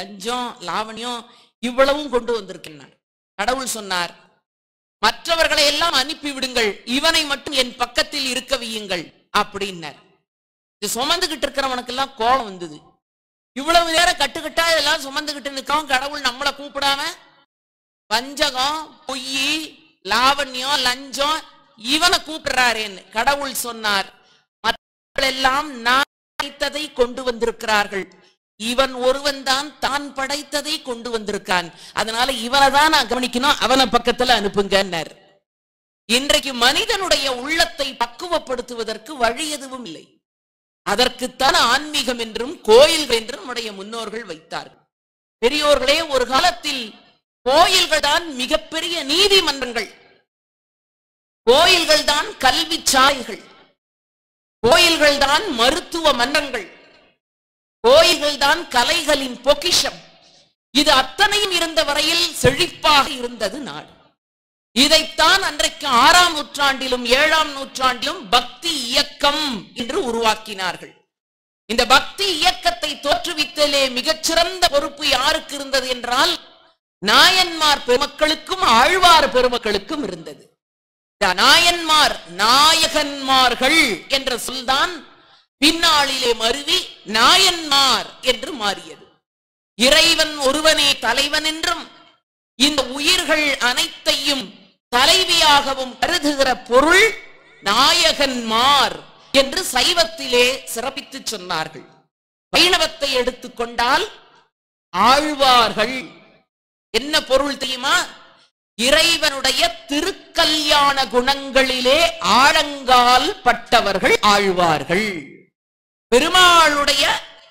லஞ்சம் லாவணியம் இவ்வளவும் கொண்டு வந்திருக்கின்றார் கடவுள் சொன்னார் மற்றவர்களை எல்லாம் அனுப்பி விடுங்கள் இவனை மட்டும் என் பக்கத்தில் இருக்க வையுங்கள் அப்படின்னார் இது சுமந்துகிட்டு இருக்கிறவனுக்கு எல்லாம் கோபம் வந்தது இவ்வளவு நேரம் கட்டுக்கட்டா இதெல்லாம் சுமந்துகிட்டு நிற்கவும் கடவுள் நம்மளை கூப்பிடாம வஞ்சகம் பொய் லாவண்யம் லஞ்சம் இவனை கூப்பிடுறாரேன்னு கடவுள் சொன்னார் மற்றவர்களெல்லாம் நான் படைத்ததை கொண்டு வந்திருக்கிறார்கள் இவன் ஒருவன் தான் தான் படைத்ததை கொண்டு வந்திருக்கான் அதனால இவனை தான் நான் கவனிக்கணும் அவனை பக்கத்துல அனுப்புங்கன்னார் இன்றைக்கு மனிதனுடைய உள்ளத்தை பக்குவப்படுத்துவதற்கு வழி எதுவும் இல்லை அதற்குத்தான் ஆன்மீகம் என்றும் கோயில்கள் என்றும் நம்முடைய முன்னோர்கள் வைத்தார்கள் பெரியோர்களே ஒரு காலத்தில் கோயில்கள் தான் மிகப்பெரிய நீதிமன்றங்கள் கோயில்கள் தான் கல்வி சாலைகள் கோயில்கள் தான் மருத்துவ மன்றங்கள் கோயில்கள் தான் கலைகளின் பொக்கிஷம் இது அத்தனையும் இருந்த வரையில் செழிப்பாக இருந்தது நாடு இதைத்தான் அன்றைக்கு ஆறாம் நூற்றாண்டிலும் ஏழாம் நூற்றாண்டிலும் பக்தி இயக்கம் என்று உருவாக்கினார்கள் இந்த பக்தி இயக்கத்தை தோற்றுவித்தலே மிகச்சிறந்த பொறுப்பு யாருக்கு இருந்தது என்றால் நாயன்மார் பெருமக்களுக்கும் ஆழ்வார் பெருமக்களுக்கும் இருந்தது இந்த நாயன்மார் நாயகன்மார்கள் என்ற சொல்தான் பின்னாளிலே மருவி நாயன்மார் என்று மாறியது இறைவன் ஒருவனே தலைவன் என்றும் இந்த உயிர்கள் அனைத்தையும் தலைவியாகவும் கருதுகிற பொருள் நாயகன்மார் என்று சைவத்திலே சிறப்பித்து சொன்னார்கள் வைணவத்தை எடுத்துக்கொண்டால் ஆழ்வார்கள் என்ன பொருள் தெரியுமா இறைவனுடைய திருக்கல்யாண குணங்களிலே ஆழங்கால் பட்டவர்கள் ஆழ்வார்கள் பெருமாளுடைய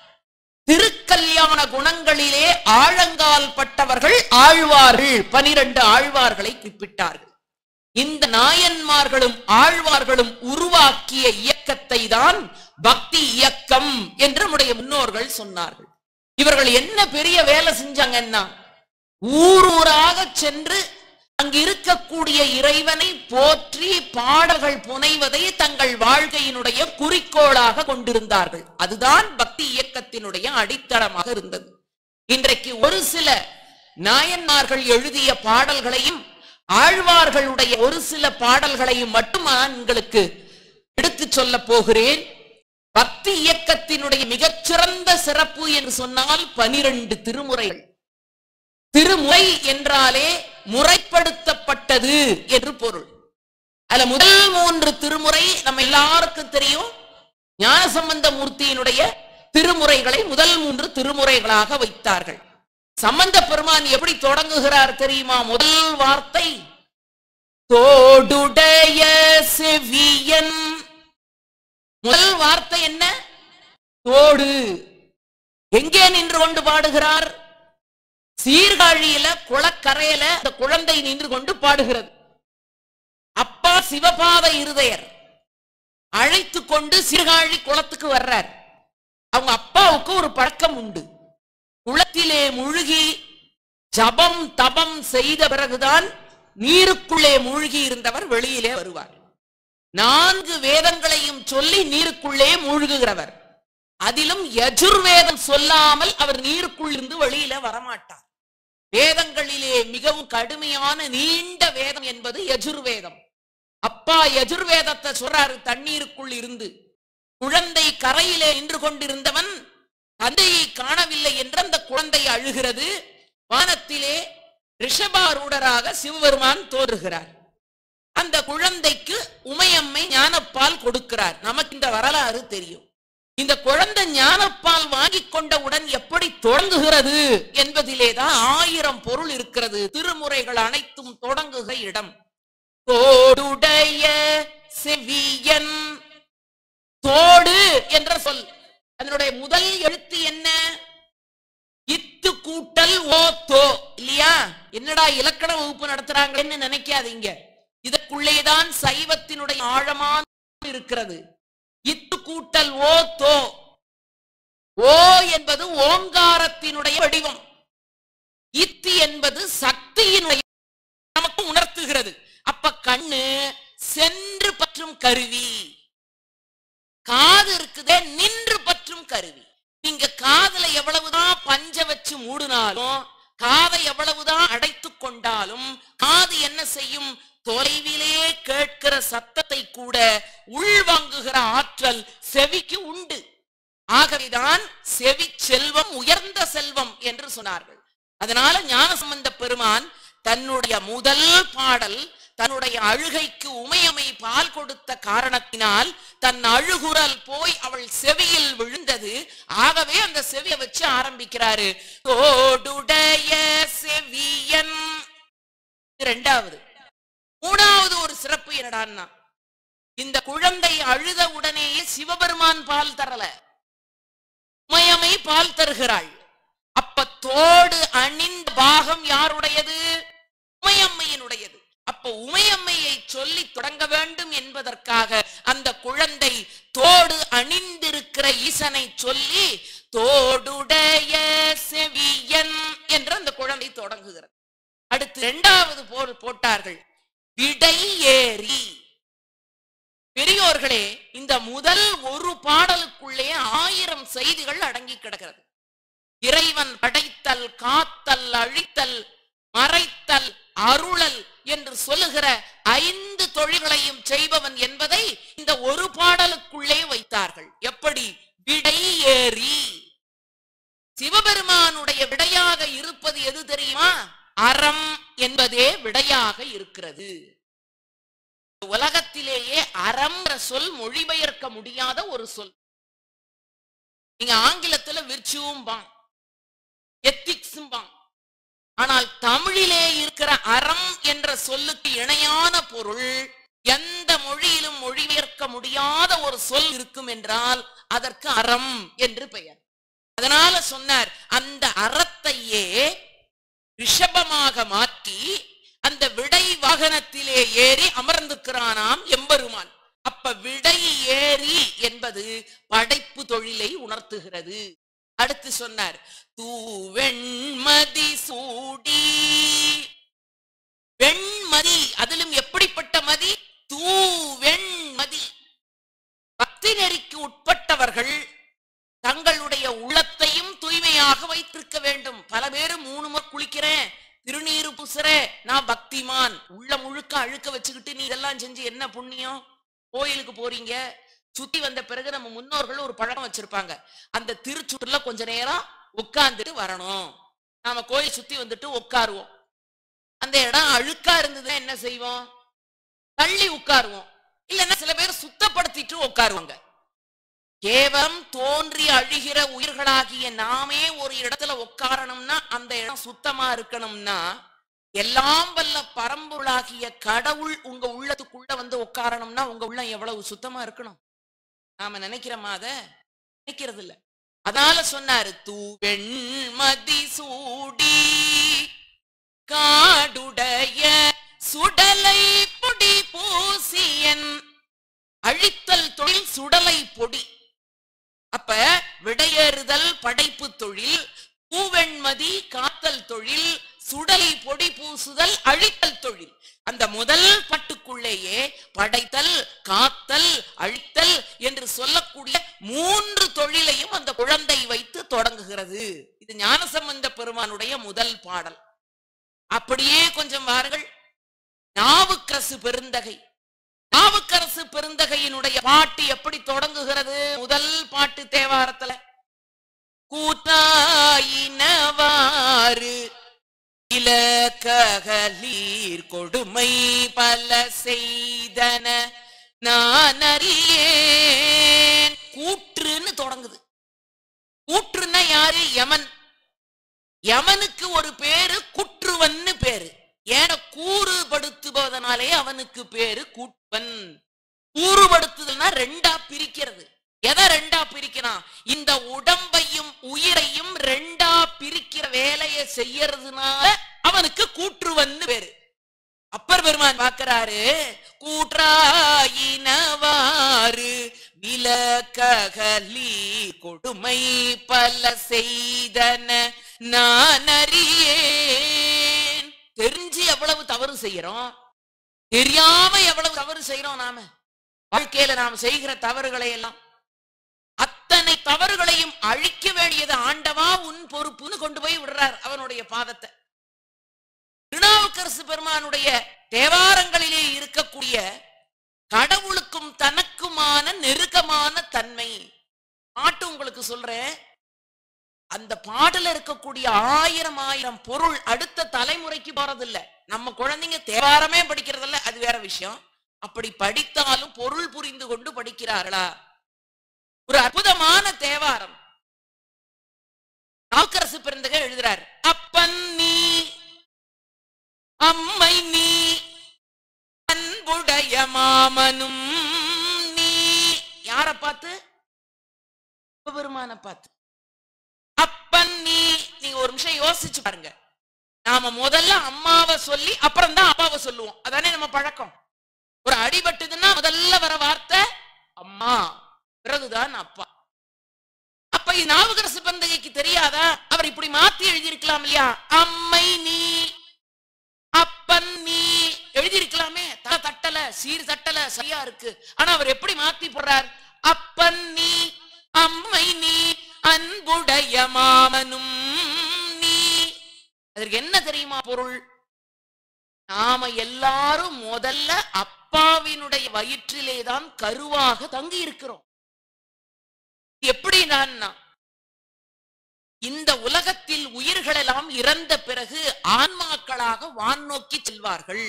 திருக்கல்யாண குணங்களிலே ஆழங்கால் பட்டவர்கள் ஆழ்வார்கள் பனிரெண்டு ஆழ்வார்களை குறிப்பிட்டார்கள் இந்த நாயன்மார்களும் ஆழ்வார்களும் உருவாக்கிய இயக்கத்தை தான் பக்தி இயக்கம் என்று நம்முடைய முன்னோர்கள் சொன்னார்கள் இவர்கள் என்ன பெரிய வேலை செஞ்சாங்கன்னா ஊர் ஊராக சென்று அங்கு இருக்கக்கூடிய இறைவனை போற்றி பாடல்கள் புனைவதை தங்கள் வாழ்க்கையினுடைய குறிக்கோளாக கொண்டிருந்தார்கள் அதுதான் பக்தி இயக்கத்தினுடைய அடித்தளமாக இருந்தது இன்றைக்கு ஒரு சில நாயன்மார்கள் எழுதிய பாடல்களையும் ஆழ்வார்களுடைய ஒரு சில பாடல்களையும் மட்டும் நான் உங்களுக்கு எடுத்துச் சொல்ல போகிறேன் பக்தி இயக்கத்தினுடைய மிகச்சிறந்த சிறப்பு என்று சொன்னால் பனிரெண்டு திருமுறைகள் திருமுறை என்றாலே முறைப்படுத்தப்பட்டது என்று பொருள் அதுல முதல் மூன்று திருமுறை நம்ம எல்லாருக்கும் தெரியும் ஞானசம்பந்த மூர்த்தியினுடைய திருமுறைகளை முதல் மூன்று திருமுறைகளாக வைத்தார்கள் சம்பந்த பெருமான் எப்படி தொடங்குகிறார் தெரியுமா முதல் வார்த்தை தோடுடைய செவியன் முதல் வார்த்தை என்ன தோடு எங்கே நின்று கொண்டு பாடுகிறார் சீர்காழியில குளக்கரையில அந்த குழந்தை நின்று கொண்டு பாடுகிறது அப்பா சிவபாத இருதயர் அழைத்து கொண்டு சீர்காழி குளத்துக்கு வர்றார் அவங்க அப்பாவுக்கு ஒரு பழக்கம் உண்டு குளத்திலே முழுகி ஜபம் தபம் செய்த பிறகுதான் நீருக்குள்ளே மூழ்கி இருந்தவர் வெளியிலே வருவார் நான்கு வேதங்களையும் சொல்லி நீருக்குள்ளே மூழ்குகிறவர் அதிலும் யஜுர்வேதம் சொல்லாமல் அவர் நீருக்குள் இருந்து வெளியில வரமாட்டார் வேதங்களிலே மிகவும் கடுமையான நீண்ட வேதம் என்பது யஜுர்வேதம் அப்பா யஜுர்வேதத்தை சொல்றாரு தண்ணீருக்குள் இருந்து குழந்தை கரையிலே நின்று கொண்டிருந்தவன் தந்தையை காணவில்லை என்று அந்த குழந்தை அழுகிறது வானத்திலே ரிஷபாரூடராக சிவபெருமான் தோன்றுகிறார் அந்த குழந்தைக்கு உமையம்மை ஞானப்பால் கொடுக்கிறார் நமக்கு இந்த வரலாறு தெரியும் இந்த குழந்தை ஞானப்பால் வாங்கிக் கொண்டவுடன் எப்படி தொடங்குகிறது என்பதிலேதான் ஆயிரம் பொருள் இருக்கிறது திருமுறைகள் அனைத்தும் தொடங்குகிற இடம் தோடுடைய செவியன் தோடு என்ற சொல் அதனுடைய முதல் எழுத்து என்ன இத்து கூட்டல் ஓ தோ இல்லையா என்னடா இலக்கண வகுப்பு நடத்துறாங்கன்னு நினைக்காதீங்க இதற்குள்ளேதான் சைவத்தினுடைய ஆழமான இருக்கிறது இத்து கூட்டல் ஓ தோ ஓ என்பது ஓங்காரத்தினுடைய வடிவம் இத்து என்பது சக்தியினுடைய நமக்கு உணர்த்துகிறது அப்ப கண்ணு சென்று பற்றும் கருவி காது இருக்குதே நின்று பற்றும் கருவி நீங்க காதுல எவ்வளவுதான் பஞ்ச வச்சு வச்சு மூடினாலும் காதை எவ்வளவுதான் அடைத்துக் கொண்டாலும் காது என்ன செய்யும் தொலைவிலே கேட்கிற சத்தத்தை கூட உள்வாங்குகிற ஆற்றல் செவிக்கு உண்டு ஆகவேதான் செவி செல்வம் உயர்ந்த செல்வம் என்று சொன்னார்கள் அதனால ஞானசம்பந்த பெருமான் தன்னுடைய முதல் பாடல் தன்னுடைய அழுகைக்கு உமையமை பால் கொடுத்த காரணத்தினால் தன் அழுகுரல் போய் அவள் செவியில் விழுந்தது ஆகவே அந்த செவியை வச்சு ஆரம்பிக்கிறாரு தோடுடைய செவியன் இது ரெண்டாவது மூணாவது ஒரு சிறப்பு என்னடான்னா இந்த குழந்தை அழுத உடனேயே சிவபெருமான் பால் தரல உமையமை பால் தருகிறாள் அப்ப தோடு அணிந்த பாகம் யாருடையது உமையம்மையினுடையது அப்ப உமையம்மையை சொல்லி தொடங்க வேண்டும் என்பதற்காக அந்த குழந்தை தோடு அணிந்திருக்கிற ஈசனை சொல்லி தோடுடைய செவியன் என்று அந்த குழந்தை தொடங்குகிறது அடுத்து இரண்டாவது போர் போட்டார்கள் விடை ஏறி பெரியோர்களே இந்த முதல் ஒரு பாடலுக்குள்ளே ஆயிரம் செய்திகள் அடங்கி கிடக்கிறது இறைவன் படைத்தல் காத்தல் அழித்தல் மறைத்தல் அருளல் என்று சொல்லுகிற ஐந்து தொழில்களையும் செய்பவன் என்பதை இந்த ஒரு பாடலுக்குள்ளே வைத்தார்கள் எப்படி விடை ஏறி சிவபெருமானுடைய விடையாக இருப்பது எது தெரியுமா அறம் என்பதே விடையாக இருக்கிறது உலகத்திலேயே அறம்ன்ற சொல் மொழிபெயர்க்க முடியாத ஒரு சொல் நீங்க ஆங்கிலத்துல விர்ச்சுவும் பாங் எத்திக்ஸும் பாங் ஆனால் தமிழிலே இருக்கிற அறம் என்ற சொல்லுக்கு இணையான பொருள் எந்த மொழியிலும் மொழிபெயர்க்க முடியாத ஒரு சொல் இருக்கும் என்றால் அதற்கு அறம் என்று பெயர் அதனால சொன்னார் அந்த அறத்தையே ரிஷபமாக மாற்றி அந்த விடை வாகனத்திலே ஏறி அமர்ந்திருக்கிறானாம் எம்பெருமான் அப்ப விடை ஏறி என்பது படைப்பு தொழிலை உணர்த்துகிறது அடுத்து சொன்னார் தூவெண்மதி சூடி வெண்மதி அதிலும் எப்படிப்பட்ட மதி தூவெண்மதி பக்தி நெறிக்கு உட்பட்டவர்கள் தங்களுடைய உள்ளத்தையும் தூய்மையாக வைத்திருக்க வேண்டும் பல பேரு மூணு முறை குளிக்கிறேன் திருநீரு பூசுறேன் நான் பக்திமான் உள்ள முழுக்க அழுக்க வச்சுக்கிட்டு நீ இதெல்லாம் செஞ்சு என்ன புண்ணியம் கோயிலுக்கு போறீங்க சுத்தி வந்த பிறகு நம்ம முன்னோர்கள் ஒரு பழக்கம் வச்சிருப்பாங்க அந்த திருச்சுற்றுல கொஞ்ச நேரம் உட்கார்ந்துட்டு வரணும் நாம கோயில் சுத்தி வந்துட்டு உட்காருவோம் அந்த இடம் அழுக்கா இருந்ததுன்னா என்ன செய்வோம் தள்ளி உட்காருவோம் இல்லைன்னா சில பேர் சுத்தப்படுத்திட்டு உட்காருவாங்க கேவலம் தோன்றி அழிகிற உயிர்களாகிய நாமே ஒரு இடத்துல உட்காரணும்னா அந்த இடம் சுத்தமா இருக்கணும்னா எல்லாம் வல்ல பரம்பொருளாகிய கடவுள் உங்க உள்ளத்துக்குள்ள வந்து உட்காரணும்னா உங்க உள்ளம் எவ்வளவு சுத்தமா இருக்கணும் நாம நினைக்கிறோமா அத நினைக்கிறது இல்ல அதனால சொன்னாரு தூவெண்மதி சூடி காடுடைய சுடலை பொடி பூசியன் அழித்தல் தொழில் சுடலை பொடி அப்ப விடையேறுதல் படைப்பு தொழில் பூவெண்மதி காத்தல் தொழில் சுடலை பொடி பூசுதல் அழித்தல் தொழில் அந்த முதல் பட்டுக்குள்ளேயே படைத்தல் காத்தல் அழித்தல் என்று சொல்லக்கூடிய மூன்று தொழிலையும் அந்த குழந்தை வைத்து தொடங்குகிறது இது ஞானசம்பந்த பெருமானுடைய முதல் பாடல் அப்படியே கொஞ்சம் வாருங்கள் நாவுக்கரசு பெருந்தகை நாவுக்கரசு பெருந்தகையினுடைய பாட்டு எப்படி தொடங்குகிறது முதல் பாட்டு தேவாரத்துல கூத்தாயினவாறு இலக்ககலீர் கொடுமை பல செய்தன நான் அறியேன் கூற்றுன்னு தொடங்குது கூற்றுன்னா யாரு யமன் யமனுக்கு ஒரு பேரு குற்றுவன்னு பேரு ஏன கூறுபடுத்துவதனாலே அவனுக்கு பேரு கூட்பன் கூறுபடுத்துதல்னா ரெண்டா பிரிக்கிறது எதை ரெண்டா பிரிக்கிறான் இந்த உடம்பையும் உயிரையும் ரெண்டா பிரிக்கிற வேலையை செய்யறதுனால அவனுக்கு கூற்றுவன்னு பேரு அப்பர் பெருமான் பார்க்கிறாரு கூற்றாயினவாறு விலக்ககலி கொடுமை பல செய்தன நான் அறியேன் தெரிஞ்சு எவ்வளவு தவறு செய்யறோம் தெரியாம எவ்வளவு தவறு செய்யறோம் நாம வாழ்க்கையில நாம் செய்கிற தவறுகளை எல்லாம் அத்தனை தவறுகளையும் அழிக்க வேண்டியது ஆண்டவா உன் பொறுப்புன்னு கொண்டு போய் விடுறார் அவனுடைய பாதத்தை திருநாவுக்கரசு பெருமானுடைய தேவாரங்களிலே இருக்கக்கூடிய கடவுளுக்கும் தனக்குமான நெருக்கமான தன்மை பாட்டு உங்களுக்கு சொல்றேன் அந்த பாடல இருக்கக்கூடிய ஆயிரம் ஆயிரம் பொருள் அடுத்த தலைமுறைக்கு போறதில்ல நம்ம குழந்தைங்க தேவாரமே படிக்கிறதில்ல அது வேற விஷயம் அப்படி படித்தாலும் பொருள் புரிந்து கொண்டு படிக்கிறார்களா ஒரு அற்புதமான தேவாரம் நாவுக்கரசு பிறந்தக எழுதுறார் அப்பன் நீ அம்மை நீ அன்புடைய மாமனும் நீ யார பார்த்து பெருமான பார்த்து அப்பன் நீ நீங்க ஒரு நிமிஷம் யோசிச்சு பாருங்க நாம முதல்ல அம்மாவை சொல்லி அப்புறம் தான் அப்பாவை சொல்லுவோம் அதானே நம்ம பழக்கம் ஒரு அடிபட்டுதுன்னா முதல்ல வர வார்த்தை அம்மா பிறகுதான் அப்பா அப்ப இது நாவுக்கரசு பந்தகைக்கு தெரியாதா அவர் இப்படி மாத்தி எழுதியிருக்கலாம் இல்லையா அம்மை நீ அப்பன் நீ எழுதியிருக்கலாமே தலை தட்டல சீர் தட்டல சரியா இருக்கு ஆனா அவர் எப்படி மாத்தி போடுறார் அப்பன் நீ அம்மை நீ அன்புடைய மாமனும் நீ அதற்கு என்ன தெரியுமா பொருள் நாம எல்லாரும் முதல்ல அப்பாவினுடைய வயிற்றிலே தான் கருவாக தங்கி இருக்கிறோம் எப்படி நான் இந்த உலகத்தில் உயிர்கள் எல்லாம் இறந்த பிறகு ஆன்மாக்களாக வான் நோக்கி செல்வார்கள்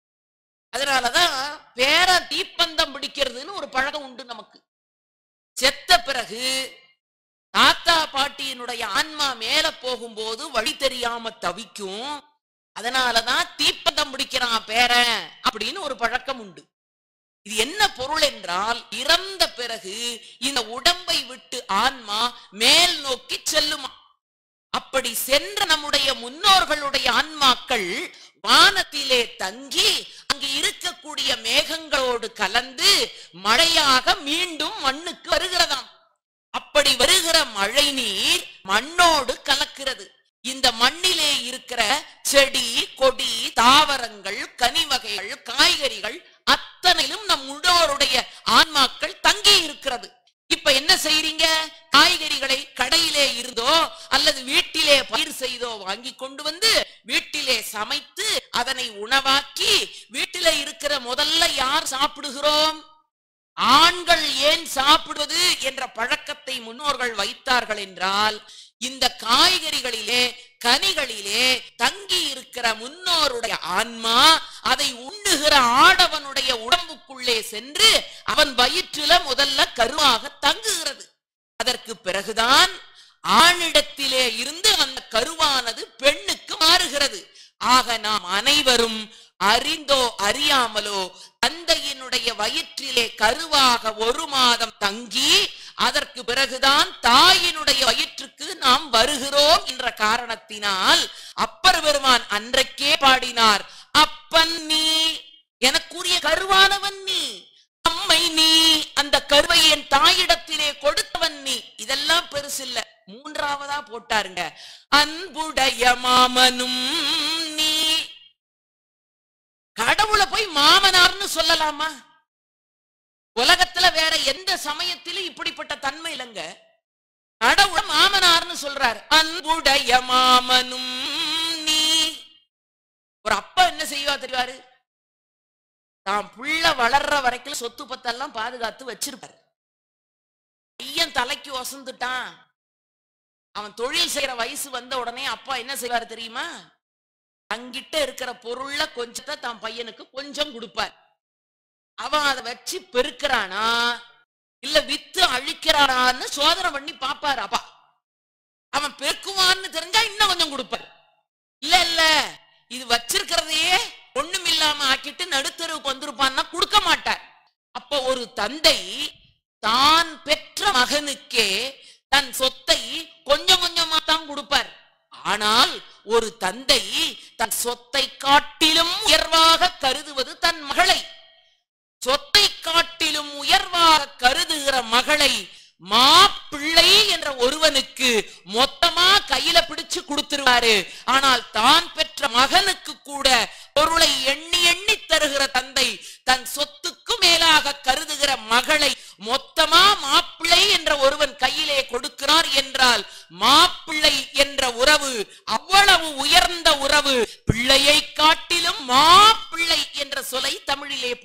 அதனாலதான் பேர தீப்பந்தம் பிடிக்கிறதுன்னு ஒரு பழக்கம் உண்டு நமக்கு செத்த பிறகு தாத்தா பாட்டியினுடைய ஆன்மா மேல போகும்போது வழி தெரியாம தவிக்கும் அதனாலதான் தீப்பந்தம் பிடிக்கிறான் பேரன் அப்படின்னு ஒரு பழக்கம் உண்டு இது என்ன பொருள் என்றால் இறந்த பிறகு இந்த உடம்பை விட்டு ஆன்மா மேல் நோக்கி செல்லுமா அப்படி சென்ற நம்முடைய முன்னோர்களுடைய ஆன்மாக்கள் வானத்திலே தங்கி அங்கு இருக்கக்கூடிய மேகங்களோடு கலந்து மழையாக மீண்டும் மண்ணுக்கு வருகிறதாம் அப்படி வருகிற மழை நீர் மண்ணோடு கலக்கிறது இந்த மண்ணிலே இருக்கிற செடி கொடி தாவரங்கள் கனிவகைகள் காய்கறிகள் அத்தனையிலும் நம் முன்னோருடைய ஆன்மாக்கள் தங்கி இருக்கிறது இப்ப என்ன செய்றீங்க காய்கறிகளை கடையிலே இருந்தோ அல்லது வீட்டிலே பயிர் செய்தோ வாங்கி கொண்டு வந்து வீட்டிலே சமைத்து அதனை உணவாக்கி வீட்டிலே இருக்கிற முதல்ல யார் சாப்பிடுகிறோம் ஆண்கள் ஏன் சாப்பிடுவது என்ற பழக்கத்தை முன்னோர்கள் வைத்தார்கள் என்றால் இந்த காய்கறிகளிலே கனிகளிலே தங்கி இருக்கிற முன்னோருடைய ஆன்மா அதை உண்ணுகிற ஆடவனுடைய உடம்புக்குள்ளே சென்று அவன் வயிற்றில முதல்ல கருவாக தங்குகிறது அதற்கு பிறகுதான் ஆணிடத்திலே இருந்து அந்த கருவானது பெண்ணுக்கு மாறுகிறது ஆக நாம் அனைவரும் அறிந்தோ அறியாமலோ தந்தையினுடைய வயிற்றிலே கருவாக ஒரு மாதம் தங்கி அதற்கு பிறகுதான் தாயினுடைய வயிற்றுக்கு நாம் வருகிறோம் என்ற காரணத்தினால் அப்பர் பெருமான் அன்றைக்கே பாடினார் அப்பன் நீ எனக்குரிய கருவானவன் நீ அம்மை நீ அந்த கருவை என் தாயிடத்திலே கொடுத்தவன் நீ இதெல்லாம் பெருசில்ல மூன்றாவதா போட்டாருங்க அன்புடைய மாமனும் நீ கடவுளை போய் மாமனார்னு சொல்லலாமா உலகத்துல வேற எந்த சமயத்திலும் இப்படிப்பட்ட தன்மை இல்லைங்க கடவுளை மாமனார்னு சொல்றார் அன்புடைய மாமனும் நீ ஒரு அப்பா என்ன செய்வா தெரிவாரு தான் புள்ள வளர்ற வரைக்கும் சொத்து பத்தெல்லாம் பாதுகாத்து வச்சிருப்பாரு பையன் தலைக்கு வசந்துட்டான் அவன் தொழில் செய்யற வயசு வந்த உடனே அப்பா என்ன செய்வாரு தெரியுமா தங்கிட்ட இருக்கிற பொருள்ல கொஞ்சத்தை தான் பையனுக்கு கொஞ்சம் கொடுப்பார் அவன் அதை வச்சு பெருக்கிறானா இல்ல வித்து அழிக்கிறானான்னு சோதனை பண்ணி பாப்பாரு அப்பா அவன் பெருக்குவான்னு தெரிஞ்சா இன்னும் கொஞ்சம் கொடுப்பார் இல்ல இல்ல இது வச்சிருக்கிறதையே ஒண்ணும் இல்லாம ஆக்கிட்டு நடுத்தருவுக்கு வந்திருப்பான்னா கொடுக்க மாட்டார் அப்ப ஒரு தந்தை தான் பெற்ற மகனுக்கே தன் சொத்தை கொஞ்சம் கொஞ்சமா தான் கொடுப்பார் ஆனால் ஒரு தந்தை தன் சொத்தை காட்டிலும் உயர்வாக கருதுவது தன் மகளை சொத்தை காட்டிலும் உயர்வாக கருதுகிற மகளை மாப்பிள்ளை என்ற ஒருவனுக்கு மொத்தமா கையில பிடிச்சு கொடுத்துருவாரு ஆனால் தான் பெற்ற மகனுக்கு கூட பொருளை எண்ணி எண்ணி தருகிற தந்தை தன் சொத்துக்கு மேலாக கருதுகிற மகளை மொத்தமா மாப்பிள்ளை என்ற ஒருவன் கையில்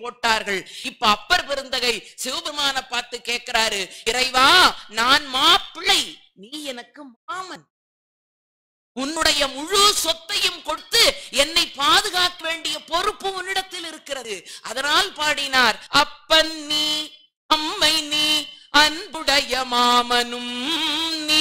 போட்டார்கள் இப்ப அப்பர் பெருந்தகை சிவபெருமான பார்த்து கேட்கிறாரு இறைவா நான் மாப்பிள்ளை நீ எனக்கு மாமன் உன்னுடைய முழு சொத்தையும் கொடுத்து என்னை பாதுகாக்க வேண்டிய பொறுப்பு உன்னிடத்தில் இருக்கிறது அதனால் பாடினார் அப்பன் நீ அம்மை நீ அன்புடைய மாமனும் நீ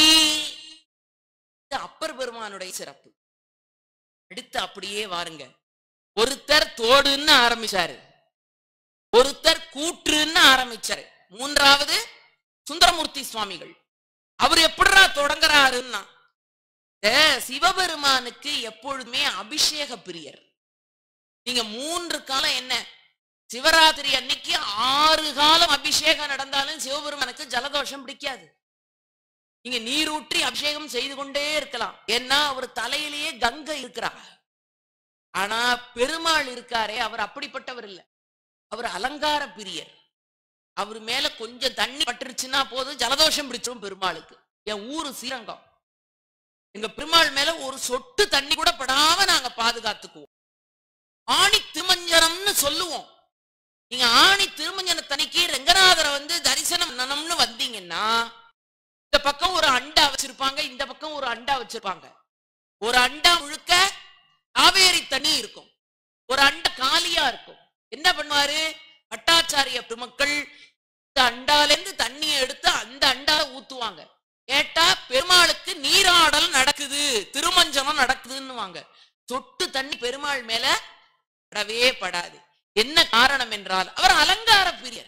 இது அப்பர் பெருமானுடைய சிறப்பு அடுத்து அப்படியே வாருங்க ஒருத்தர் தோடுன்னு ஆரம்பிச்சாரு ஒருத்தர் கூற்றுன்னு ஆரம்பிச்சாரு மூன்றாவது சுந்தரமூர்த்தி சுவாமிகள் அவர் எப்படிடா தொடங்குறாருன்னா இந்த சிவபெருமானுக்கு எப்பொழுதுமே அபிஷேக பிரியர் நீங்க மூன்று காலம் என்ன சிவராத்திரி அன்னைக்கு ஆறு காலம் அபிஷேகம் நடந்தாலும் சிவபெருமானுக்கு ஜலதோஷம் பிடிக்காது நீங்க நீரூற்றி அபிஷேகம் செய்து கொண்டே இருக்கலாம் ஏன்னா அவர் தலையிலேயே கங்கை இருக்கிறா ஆனா பெருமாள் இருக்காரே அவர் அப்படிப்பட்டவர் இல்ல அவர் அலங்கார பிரியர் அவர் மேல கொஞ்சம் தண்ணி பட்டுருச்சுன்னா போதும் ஜலதோஷம் பிடிச்சிரும் பெருமாளுக்கு என் ஊரு ஸ்ரீரங்கம் எங்க பெருமாள் மேல ஒரு சொட்டு தண்ணி கூட படாம நாங்க பாதுகாத்துக்குவோம் ஆணி திருமஞ்சனம்னு சொல்லுவோம் நீங்க ஆணி திருமஞ்சனத்தன்னைக்கு ரெங்கநாதரை வந்து தரிசனம் பண்ணணும்னு வந்தீங்கன்னா இந்த பக்கம் ஒரு அண்டா வச்சிருப்பாங்க இந்த பக்கம் ஒரு அண்டா வச்சிருப்பாங்க ஒரு அண்டா முழுக்க காவேரி தண்ணி இருக்கும் ஒரு அண்டா காலியா இருக்கும் என்ன பண்ணுவாரு பட்டாச்சாரிய பெருமக்கள் இந்த அண்டால இருந்து தண்ணியை எடுத்து அந்த அண்டால ஊத்துவாங்க கேட்டா பெருமாளுக்கு நீராடல் நடக்குது திருமஞ்சனம் நடக்குதுன்னு வாங்க சொட்டு தண்ணி பெருமாள் மேல படவே படாது என்ன காரணம் என்றால் அவர் அலங்கார பிரியர்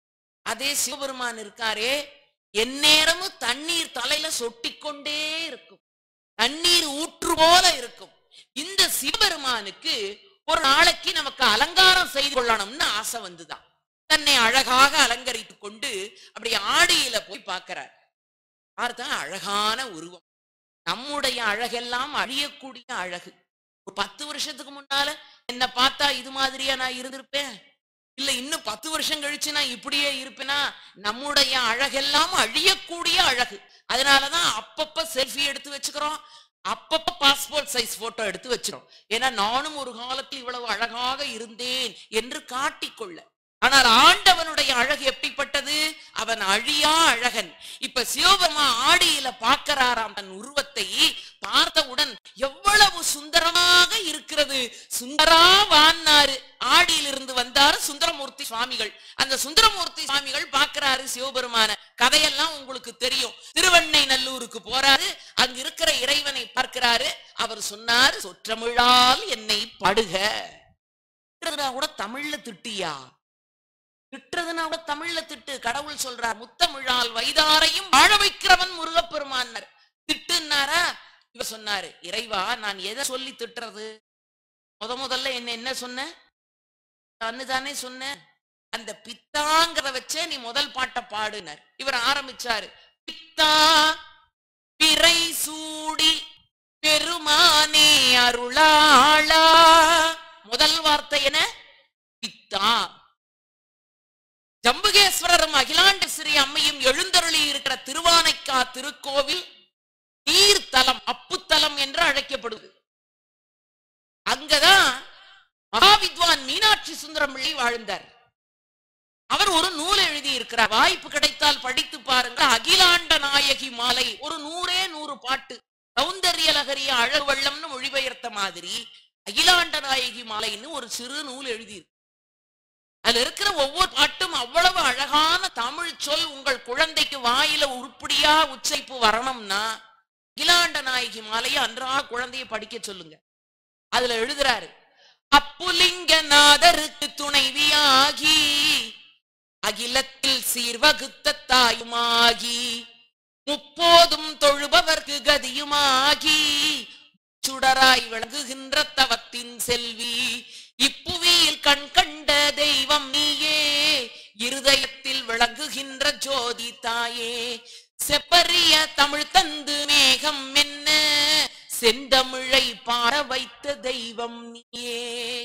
அதே சிவபெருமான் இருக்காரே எந்நேரமும் தண்ணீர் தலையில சொட்டிக்கொண்டே இருக்கும் தண்ணீர் ஊற்று போல இருக்கும் இந்த சிவபெருமானுக்கு ஒரு நாளைக்கு நமக்கு அலங்காரம் செய்து கொள்ளணும்னு ஆசை வந்துதான் தன்னை அழகாக அலங்கரித்துக் கொண்டு அப்படி ஆடியில போய் பார்க்கிறார் பார்த்தா அழகான உருவம் நம்முடைய அழகெல்லாம் அழியக்கூடிய அழகு ஒரு பத்து வருஷத்துக்கு முன்னால என்ன பார்த்தா இது மாதிரியா நான் இருந்திருப்பேன் இல்ல இன்னும் பத்து வருஷம் கழிச்சு நான் இப்படியே இருப்பேனா நம்முடைய அழகெல்லாம் அழியக்கூடிய அழகு அதனாலதான் அப்பப்ப செல்ஃபி எடுத்து வச்சுக்கிறோம் அப்பப்ப பாஸ்போர்ட் சைஸ் போட்டோ எடுத்து வச்சிரும் ஏன்னா நானும் ஒரு காலத்தில் இவ்வளவு அழகாக இருந்தேன் என்று காட்டிக்கொள்ள ஆனால் ஆண்டவனுடைய அழகு எப்படிப்பட்டது அவன் அழியா அழகன் இப்ப சிவபெருமா ஆடியில பார்க்கிறாராம் தன் உருவத்தை பார்த்தவுடன் எவ்வளவு சுந்தரமாக இருக்கிறது சுந்தரா வான்னாரு ஆடியிலிருந்து வந்தாரு சுந்தரமூர்த்தி சுவாமிகள் அந்த சுந்தரமூர்த்தி சுவாமிகள் பார்க்கிறாரு சிவபெருமான கதையெல்லாம் உங்களுக்கு தெரியும் திருவண்ணை நல்லூருக்கு போறாரு அங்க இருக்கிற இறைவனை பார்க்கிறாரு அவர் சொன்னாரு சொற்றமிழால் என்னை படுக திட்டுறதுனா கூட தமிழ்ல திட்டியா திட்டுறதுனா கூட தமிழ்ல திட்டு கடவுள் சொல்றார் முத்தமிழால் வைதாரையும் வாழ வைக்கிறவன் முருகப்பெருமானார் திட்டுன்னாரா இவர் சொன்னாரு இறைவா நான் எதை சொல்லி திட்டுறது முத முதல்ல என்ன என்ன சொன்ன தானே சொன்னேன் அந்த பித்தாங்கிறத வச்சே நீ முதல் பாட்டை பாடுனர் இவர் ஆரம்பிச்சாரு பித்தா பிறை சூடி பெருமானே அருளாளா முதல் வார்த்தை என்ன பித்தா ஜம்புகேஸ்வரரும் அகிலாண்டேஸ்வரி அம்மையும் எழுந்தருளி இருக்கிற திருவானைக்கா திருக்கோவில் நீர்த்தலம் அப்புத்தலம் என்று அழைக்கப்படுது அங்கதான் மகாவித்வான் மீனாட்சி சுந்தரம் பிள்ளை வாழ்ந்தார் அவர் ஒரு நூல் எழுதி இருக்கிறார் வாய்ப்பு கிடைத்தால் படித்து பாருங்க அகிலாண்ட நாயகி மாலை ஒரு நூறே நூறு பாட்டு சௌந்தரிய லகரிய அழகு வெள்ளம்னு மொழிபெயர்த்த மாதிரி அகிலாண்ட நாயகி மாலைன்னு ஒரு சிறு நூல் எழுதி அதுல இருக்கிற ஒவ்வொரு பாட்டும் அவ்வளவு அழகான தமிழ் சொல் உங்கள் குழந்தைக்கு வாயில உருப்படியா உச்சரிப்பு வரணும்னா அகிலாண்ட நாயகி மாலையை அன்றாட குழந்தைய படிக்க சொல்லுங்க அதுல எழுதுறாரு அப்புலிங்கநாதருக்கு துணைவியாகி அகிலத்தில் சீர்வகுத்த தாயுமாகி முப்போதும் தொழுபவர்க்கு கதியுமாகி சுடராய் விளங்குகின்ற தவத்தின் செல்வி இப்புவியில் கண் கண்ட தெய்வம் நீயே இருதயத்தில் விளங்குகின்ற ஜோதி தாயே செப்பரிய தமிழ் தந்து மேகம் என்ன செந்தமிழை பாட வைத்த தெய்வம் நீயே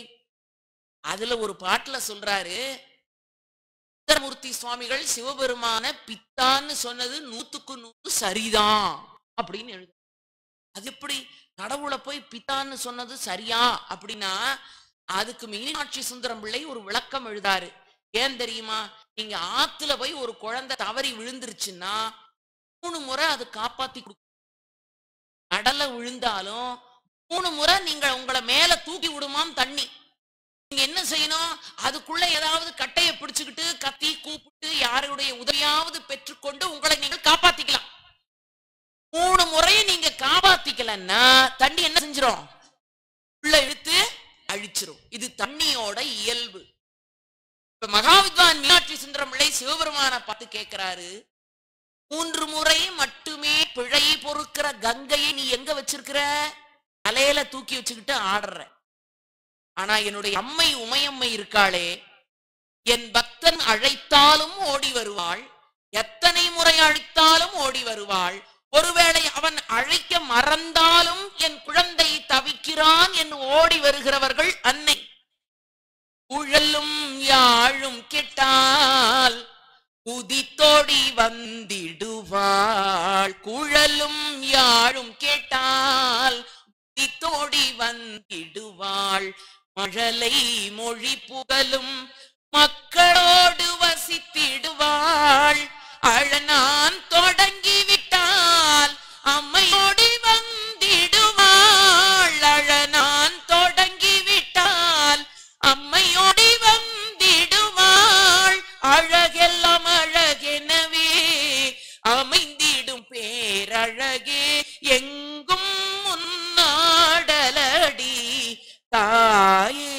அதுல ஒரு பாட்டுல சொல்றாரு சுந்தரமூர்த்தி சுவாமிகள் சிவபெருமான பித்தான்னு சொன்னது நூத்துக்கு நூறு சரிதான் அப்படின்னு எழுது அது எப்படி கடவுளை போய் பித்தான்னு சொன்னது சரியா அப்படின்னா அதுக்கு மீனாட்சி சுந்தரம் பிள்ளை ஒரு விளக்கம் எழுதாரு ஏன் தெரியுமா நீங்க ஆத்துல போய் ஒரு குழந்தை தவறி விழுந்துருச்சுன்னா மூணு முறை அது காப்பாத்தி கொடுக்கும் கடல்ல விழுந்தாலும் மூணு முறை நீங்க உங்களை மேல தூக்கி விடுமாம் தண்ணி நீங்க என்ன செய்யணும் அதுக்குள்ள ஏதாவது கட்டையை பிடிச்சுக்கிட்டு கத்தி கூப்பிட்டு யாருடைய உதவியாவது பெற்றுக்கொண்டு உங்களை நீங்கள் காப்பாத்திக்கலாம் மூணு முறையும் நீங்க காப்பாத்திக்கலன்னா தண்ணி என்ன செஞ்சிரும் உள்ள இழுத்து அழிச்சிரும் இது தண்ணியோட இயல்பு இப்ப மகாவித்வான் மீனாட்சி சுந்தரம் பிள்ளை சிவபெருமான பார்த்து கேட்கிறாரு மூன்று முறை மட்டுமே பிழை பொறுக்கிற கங்கையை நீ எங்க வச்சிருக்கிற தலையில தூக்கி வச்சுக்கிட்டு ஆடுற ஆனா என்னுடைய அம்மை உமையம்மை இருக்காளே என் பக்தன் அழைத்தாலும் ஓடி வருவாள் எத்தனை முறை அழைத்தாலும் ஓடி வருவாள் ஒருவேளை அவன் அழைக்க மறந்தாலும் என் குழந்தை தவிக்கிறான் என்று ஓடி வருகிறவர்கள் அன்னை குழலும் யாழும் கெட்டால் குதித்தோடி வந்திடுவாள் குழலும் யாழும் கேட்டால் குதித்தோடி வந்திடுவாள் மழலை மொழி புகழும் மக்களோடு வசித்திடுவாள் அழனான் தொடங்கி விட்டால் அம்மையோடி வந்திடுவாள் அழனான் தொடங்கி விட்டால் அம்மையோடி வந்திடுவாள் அழகெல்லாம் அழகெனவே அமைந்திடும் பேரழகே எங்கும் முன்னாடலடி தாயே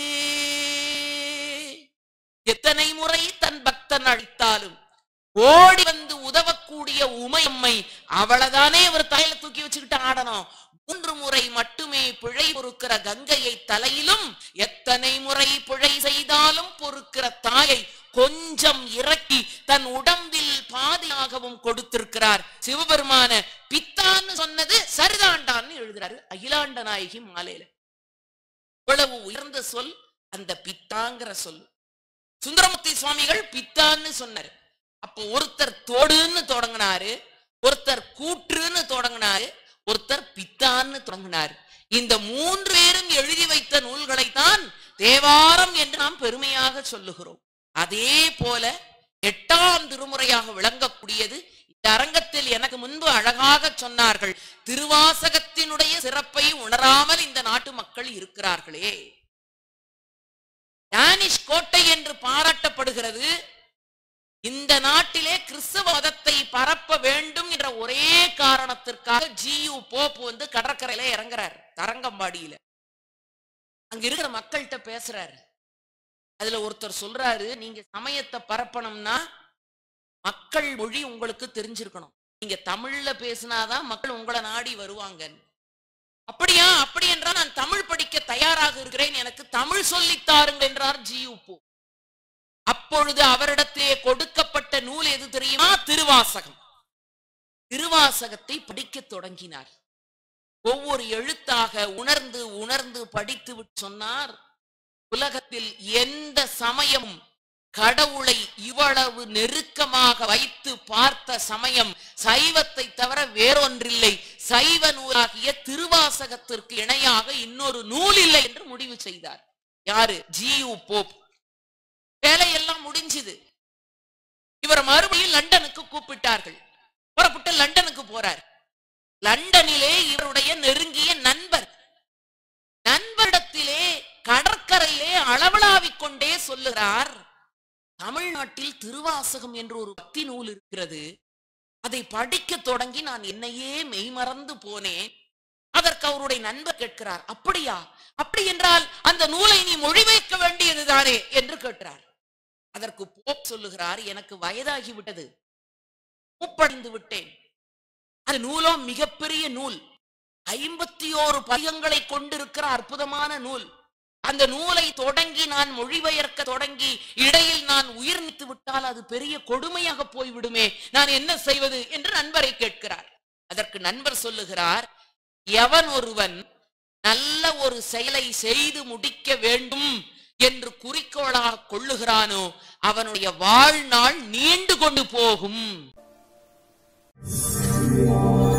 எத்தனை முறை தன் பக்தன் அழித்தாலும் ஓடி வந்து உதவக்கூடிய உமையம்மை அவளதானே அவர் தலையில தூக்கி வச்சுக்கிட்டு ஆடணும் மூன்று முறை மட்டுமே பிழை பொறுக்கிற கங்கையை தலையிலும் எத்தனை முறை பிழை செய்தாலும் பொறுக்கிற தாயை கொஞ்சம் இறக்கி தன் உடம்பில் பாதியாகவும் கொடுத்திருக்கிறார் சிவபெருமான பித்தான்னு சொன்னது சரிதாண்டான்னு எழுதுறாரு அகிலாண்ட நாயகி மாலையில இவ்வளவு உயர்ந்த சொல் அந்த பித்தாங்கிற சொல் சுந்தரமூர்த்தி சுவாமிகள் பித்தான்னு சொன்னார் அப்போ ஒருத்தர் தோடுன்னு தொடங்கினாரு ஒருத்தர் கூற்றுன்னு தொடங்கினாரு ஒருத்தர் பித்தான்னு தொடங்கினார் இந்த மூன்று பேரும் எழுதி வைத்த நூல்களைத்தான் தேவாரம் என்று நாம் பெருமையாக சொல்லுகிறோம் அதே போல எட்டாம் திருமுறையாக விளங்கக்கூடியது இந்த அரங்கத்தில் எனக்கு முன்பு அழகாக சொன்னார்கள் திருவாசகத்தினுடைய சிறப்பை உணராமல் இந்த நாட்டு மக்கள் இருக்கிறார்களே டானிஷ் கோட்டை என்று பாராட்டப்படுகிறது இந்த நாட்டிலே கிறிஸ்தவ மதத்தை பரப்ப வேண்டும் என்ற ஒரே காரணத்திற்காக ஜியு போப் வந்து கடற்கரையில இறங்குறார் தரங்கம்பாடியில அங்க இருக்கிற மக்கள்கிட்ட பேசுறாரு அதுல ஒருத்தர் சொல்றாரு நீங்க சமயத்தை பரப்பணும்னா மக்கள் மொழி உங்களுக்கு தெரிஞ்சிருக்கணும் நீங்க தமிழ்ல பேசினாதான் மக்கள் உங்களை நாடி வருவாங்க அப்படியா அப்படி என்றால் நான் தமிழ் படிக்க தயாராக இருக்கிறேன் எனக்கு தமிழ் சொல்லித் தாருங்கள் என்றார் ஜியு போ அப்பொழுது அவரிடத்திலே கொடுக்கப்பட்ட நூல் எது தெரியுமா திருவாசகம் திருவாசகத்தை படிக்கத் தொடங்கினார் ஒவ்வொரு எழுத்தாக உணர்ந்து உணர்ந்து படித்து விட்டு சொன்னார் உலகத்தில் எந்த சமயம் கடவுளை இவ்வளவு நெருக்கமாக வைத்து பார்த்த சமயம் சைவத்தை தவிர வேறொன்றில்லை சைவ நூலாகிய திருவாசகத்திற்கு இணையாக இன்னொரு நூல் இல்லை என்று முடிவு செய்தார் யாரு ஜியு போப் வேலையெல்லாம் முடிஞ்சுது இவர் மறுபடியும் லண்டனுக்கு கூப்பிட்டார்கள் புறப்பட்டு லண்டனுக்கு போறார் லண்டனிலே இவருடைய நெருங்கிய நண்பர் நண்பரிடத்திலே கடற்கரையிலே அளவலாவிக் கொண்டே சொல்லுகிறார் தமிழ்நாட்டில் திருவாசகம் என்று ஒரு பக்தி நூல் இருக்கிறது அதை படிக்க தொடங்கி நான் என்னையே மெய்மறந்து போனேன் அதற்கு அவருடைய நண்பர் கேட்கிறார் அப்படியா அப்படி என்றால் அந்த நூலை நீ மொழிபெயர்க்க வேண்டியதுதானே என்று கேட்கிறார் அதற்கு போப் சொல்லுகிறார் எனக்கு வயதாகி விட்டது மூப்படைந்து விட்டேன் அந்த நூலோ மிகப்பெரிய நூல் ஐம்பத்தி ஓரு பதிகங்களை கொண்டிருக்கிற அற்புதமான நூல் அந்த நூலை தொடங்கி நான் மொழிபெயர்க்க தொடங்கி இடையில் நான் உயிர் நீத்து விட்டால் அது பெரிய கொடுமையாக போய்விடுமே நான் என்ன செய்வது என்று நண்பரை கேட்கிறார் அதற்கு நண்பர் சொல்லுகிறார் எவன் ஒருவன் நல்ல ஒரு செயலை செய்து முடிக்க வேண்டும் என்று குறிக்கோளாக கொள்ளுகிறானோ அவனுடைய வாழ்நாள் நீண்டு கொண்டு போகும்